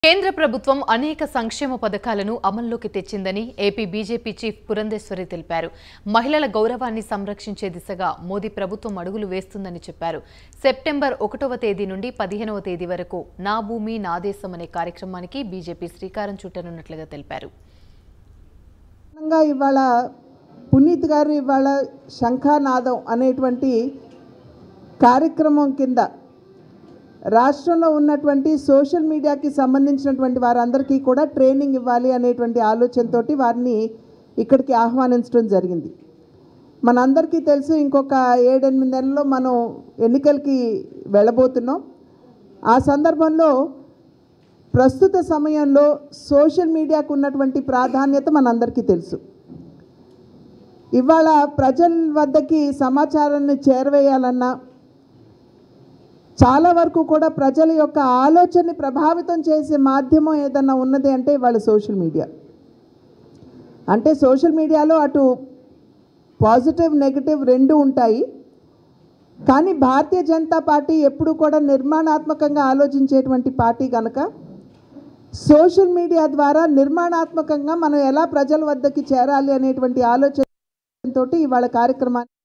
కేంద్ర ప్రభుత్వం అనేక సంక్షేమ పథకాలను అమల్లోకి తెచ్చిందని ఏపీ బీజేపీ చీఫ్ పురంధేశ్వరి తెలిపారు మహిళల గౌరవాన్ని సంరక్షించే దిశగా మోదీ ప్రభుత్వం అడుగులు వేస్తుందని చెప్పారు సెప్టెంబర్ ఒకటవ తేదీ నుండి పదిహేనవ తేదీ వరకు నా భూమి నా దేశం అనే కార్యక్రమానికి బీజేపీ శ్రీకారం చుట్టనున్నట్లుగా తెలిపారు ప్రధానంగా ఇవాళ పునీత్ గారు ఇవాళ శంఖానాదం అనేటువంటి కార్యక్రమం కింద రాష్ట్రంలో ఉన్నటువంటి సోషల్ మీడియాకి సంబంధించినటువంటి వారందరికీ కూడా ట్రైనింగ్ ఇవ్వాలి అనేటువంటి ఆలోచనతోటి వారిని ఇక్కడికి ఆహ్వానించడం జరిగింది మనందరికీ తెలుసు ఇంకొక ఏడెనిమిది నెలల్లో మనం ఎన్నికలకి వెళ్ళబోతున్నాం ఆ సందర్భంలో ప్రస్తుత సమయంలో సోషల్ మీడియాకు ఉన్నటువంటి ప్రాధాన్యత మనందరికీ తెలుసు ఇవాళ ప్రజల వద్దకి సమాచారాన్ని చేరవేయాలన్నా చాలా వరకు కూడా ప్రజల యొక్క ఆలోచనని ప్రభావితం చేసే మాధ్యమం ఏదన్నా ఉన్నది అంటే ఇవాళ సోషల్ మీడియా అంటే సోషల్ మీడియాలో అటు పాజిటివ్ నెగటివ్ రెండు ఉంటాయి కానీ భారతీయ జనతా పార్టీ ఎప్పుడు కూడా నిర్మాణాత్మకంగా ఆలోచించేటువంటి పార్టీ కనుక సోషల్ మీడియా ద్వారా నిర్మాణాత్మకంగా మనం ఎలా ప్రజల వద్దకి చేరాలి అనేటువంటి ఆలోచనతోటి ఇవాళ కార్యక్రమాన్ని